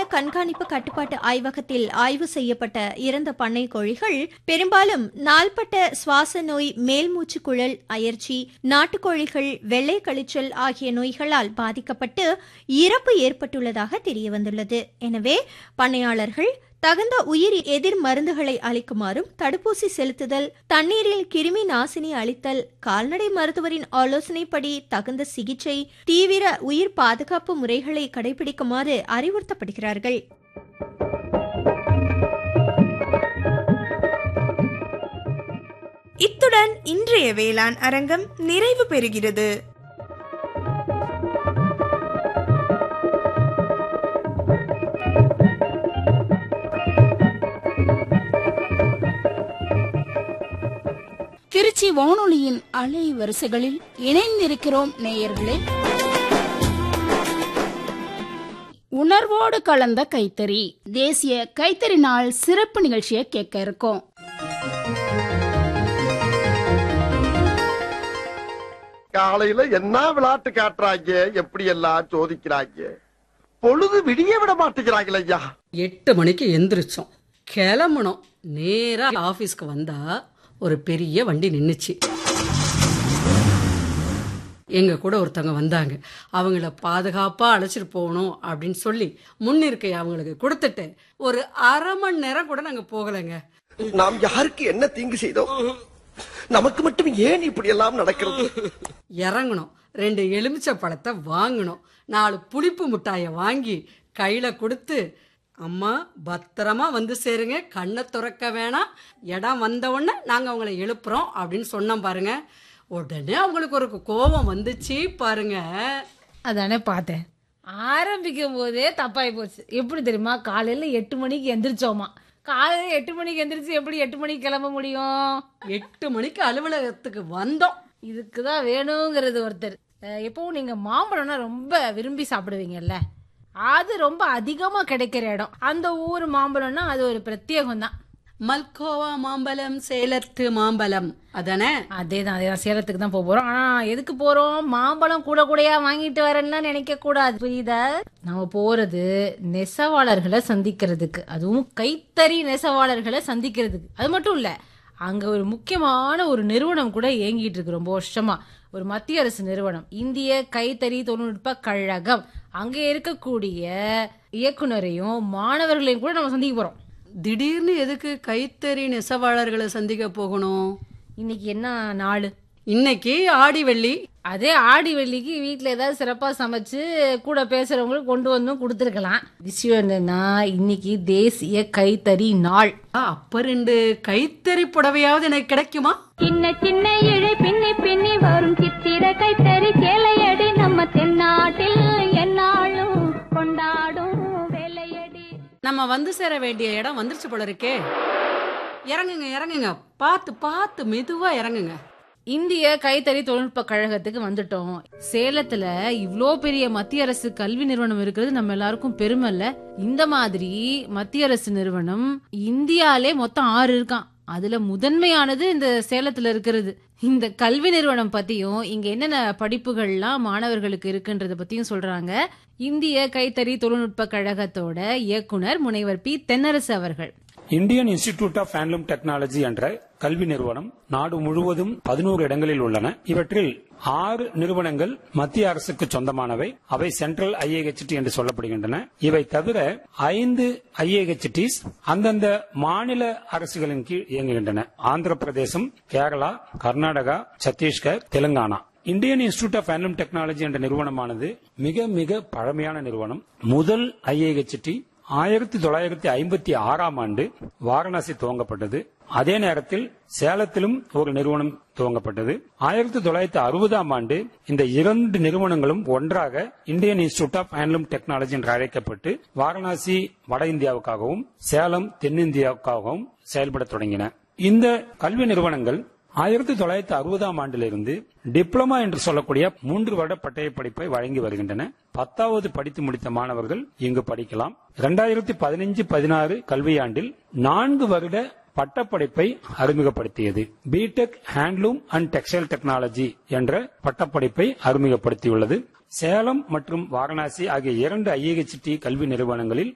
கண்காணிப்பு கட்டுப்பாட்டு ஆய்வகத்தில் ஆய்வு செய்யப்பட்ட இறந்த பண்ணை கோழிகள் பெரும்பாலும் நாள்பட்ட சுவாச நோய் மேல்மூச்சு குழல் அயற்சி நாட்டுக்கோழிகள் வெள்ளை கழிச்சல் ஆகிய நோய்களால் பாதிக்கப்பட்டு இறப்பு ஏற்பட்டுள்ளதாக தெரியவந்துள்ளது எனவே பண்ணையாளர்கள் தகுந்த உயிர் எதிர் மருந்துகளை அளிக்குமாறும் தடுப்பூசி செலுத்துதல் தண்ணீரில் கிருமி நாசினி அளித்தல் கால்நடை மருத்துவரின் ஆலோசனைப்படி தகுந்த சிகிச்சை தீவிர உயிர் பாதுகாப்பு முறைகளை கடைபிடிக்குமாறு அறிவுறுத்தப்படுகிறார்கள் இத்துடன் இன்றைய வேளாண் அரங்கம் நிறைவு பெறுகிறது திருச்சி வானொலியின் அலை வரிசைகளில் இணைந்திருக்கிறோம் நேயர்களே உணர்வோடு கலந்த கைத்தறி தேசிய கைத்தறி நாள் சிறப்பு நிகழ்ச்சியை கேட்க இருக்கோம் காலையில என்ன விளையாட்டு காட்டுறாங்க எப்படி எல்லாம் சோதிக்கிறாங்க பொழுது விடிய விட மாட்டேங்கிறாங்களே ஐயா எட்டு மணிக்கு எந்திரிச்சோம் கிளம்பணும் நேரா ஆபீஸ்க்கு வந்தா ஒரு பெரிய வண்டி நின்னுச்சு எங்க கூட ஒருத்தவங்க வந்தாங்க அவங்கள பாதுகாப்பா அழைச்சிட்டு போகணும் அப்படின்னு சொல்லி முன்னிருக்கை அவங்களுக்கு கொடுத்துட்டு ஒரு அரை மணி நேரம் கூட நாங்க போகலைங்க நாம் யாருக்கு என்ன தீங்கு செய்தோம் நமக்கு மட்டும் ஏன் இப்படி எல்லாம் நடக்கிறது இறங்கணும் ரெண்டு எலுமிச்சை பழத்தை வாங்கணும் நாலு புளிப்பு மிட்டாயை வாங்கி கையில கொடுத்து அம்மா பத்திரமா வந்து சேருங்க கண்ணை துறக்க வேணாம் இடம் வந்த உடனே நாங்க அவங்கள எழுப்புறோம் அப்படின்னு சொன்னோம் பாருங்க உடனே அவங்களுக்கு ஒரு கோபம் வந்துச்சு பாருங்க அதானே பார்த்தேன் ஆரம்பிக்கும் போதே தப்பாகி போச்சு எப்படி தெரியுமா காலையில் எட்டு மணிக்கு எந்திரிச்சோமா காலையில் எட்டு மணிக்கு எந்திரிச்சு எப்படி எட்டு மணிக்கு கிளம்ப முடியும் எட்டு மணிக்கு அலுவலகத்துக்கு வந்தோம் இதுக்கு தான் வேணுங்கிறது ஒருத்தர் அஹ் எப்பவும் நீங்கள் மாம்பழம்னா ரொம்ப விரும்பி சாப்பிடுவீங்கல்ல அது ரொம்ப அதிகமாக கிடைக்கிற இடம் அந்த ஊர் மாம்பழம்னா அது ஒரு பிரத்யேகம் தான் மல்கோவா மாம்பழம் சேலத்து மாம்பழம் அதானே அதே தான் அதே தான் சேலத்துக்கு தான் போக போகிறோம் ஆனால் எதுக்கு போகிறோம் மாம்பழம் கூட கூடையா வாங்கிட்டு வரேன்லாம் நினைக்க கூடாது புரியுதா நம்ம போகிறது நெசவாளர்களை சந்திக்கிறதுக்கு அதுவும் கைத்தறி நெசவாளர்களை சந்திக்கிறதுக்கு அது மட்டும் இல்லை அங்கே ஒரு முக்கியமான ஒரு நிறுவனம் கூட இயங்கிட்டு இருக்கு ரொம்ப வருஷமா ஒரு மத்திய அரசு நிறுவனம் இந்திய கைத்தறி தொழில்நுட்ப கழகம் அங்கே இருக்கக்கூடிய இயக்குனரையும் மாணவர்களையும் கூட நம்ம சந்திக்க போகிறோம் திடீர்னு எதுக்கு கைத்தறி நெசவாளர்களை சந்திக்க போகணும் இன்னைக்கு என்ன நாள் இன்னைக்கு ஆடி வெள்ளி அதே ஆடி வெள்ளிக்கு வீட்டில் ஏதாவது சிறப்பாக சமைச்சு கூட பேசுறவங்களுக்கு கொண்டு வந்தும் கொடுத்துருக்கலாம் விஷயம் என்னன்னா இன்னைக்கு தேசிய கைத்தறி நாள் ஆ, அப்ப ரெண்டு கைத்தறி புடவையாவது எனக்கு கிடைக்குமா சின்ன சின்ன இழை பின்னி பின்னி வரும் சித்திர கைத்தறி சேலையடி நம்ம தென்னாட்டில் என்னாலும் கொண்டாடும் வேலையடி நம்ம வந்து சேர வேண்டிய இடம் வந்துருச்சு போல இருக்கே இறங்குங்க இறங்குங்க பார்த்து பார்த்து மெதுவா இறங்குங்க இந்திய கைத்தறி தொழில்நுட்ப கழகத்துக்கு வந்துட்டோம் சேலத்துல இவ்ளோ பெரிய மத்திய அரசு கல்வி நிறுவனம் இருக்கிறது நம்ம எல்லாருக்கும் பெருமை இல்ல இந்த மாதிரி மத்திய அரசு நிறுவனம் இந்தியாலே மொத்தம் ஆறு இருக்கான் அதுல முதன்மையானது இந்த சேலத்துல இருக்கிறது இந்த கல்வி நிறுவனம் பத்தியும் இங்க என்னென்ன படிப்புகள்லாம் மாணவர்களுக்கு இருக்குன்றத பத்தியும் சொல்றாங்க இந்திய கைத்தறி தொழில்நுட்ப கழகத்தோட இயக்குனர் முனைவர் பி தென்னரசு அவர்கள் Indian Institute of Handloom Technology என்ற கல்வி நிறுவனம் நாடு முழுவதும் பதினோரு இடங்களில் உள்ளன இவற்றில் ஆறு நிறுவனங்கள் மத்திய அரசுக்கு சொந்தமானவை அவை சென்ட்ரல் ஐஏஹெச்டி என்று சொல்லப்படுகின்றன இவை தவிர ஐந்து ஐஏஹெச்டிஸ் அந்தந்த மாநில அரசுகளின் கீழ் இயங்குகின்றன Andhra Pradesh Kerala Karnataka Chhattisgarh Telangana Indian Institute of Handloom Technology என்ற நிறுவனமானது மிக மிக பழமையான நிறுவனம் முதல் ஐஏஹெச்டி ஆயிரத்தி தொள்ளாயிரத்தி ஐம்பத்தி ஆறாம் ஆண்டு வாரணாசி துவங்கப்பட்டது அதே நேரத்தில் சேலத்திலும் ஒரு நிறுவனம் துவங்கப்பட்டது ஆயிரத்தி தொள்ளாயிரத்தி அறுபதாம் ஆண்டு இந்த இரண்டு நிறுவனங்களும் ஒன்றாக Indian Institute of Handloom Technology என்று அழைக்கப்பட்டு வாரணாசி வட இந்தியாவுக்காகவும் சேலம் தென்னிந்தியாவுக்காகவும் செயல்படத் தொடங்கின இந்த கல்வி நிறுவனங்கள் ஆயிரத்தி தொள்ளாயிரத்தி அறுபதாம் ஆண்டிலிருந்து டிப்ளமா என்று சொல்லக்கூடிய மூன்று வருட பட்டய படிப்பை வழங்கி வருகின்றன பத்தாவது படித்து முடித்த மாணவர்கள் இங்கு படிக்கலாம் இரண்டாயிரத்தி பதினைஞ்சு பதினாறு கல்வியாண்டில் நான்கு வருட பட்டப்படிப்பை அறிமுகப்படுத்தியது B Tech handloom and textile technology என்ற பட்டப்படிப்பை அறிமுகப்படுத்தியுள்ளது சேலம் மற்றும் வாரணாசி ஆகிய இரண்டு ஐஏஹெச்டி கல்வி நிறுவனங்களில்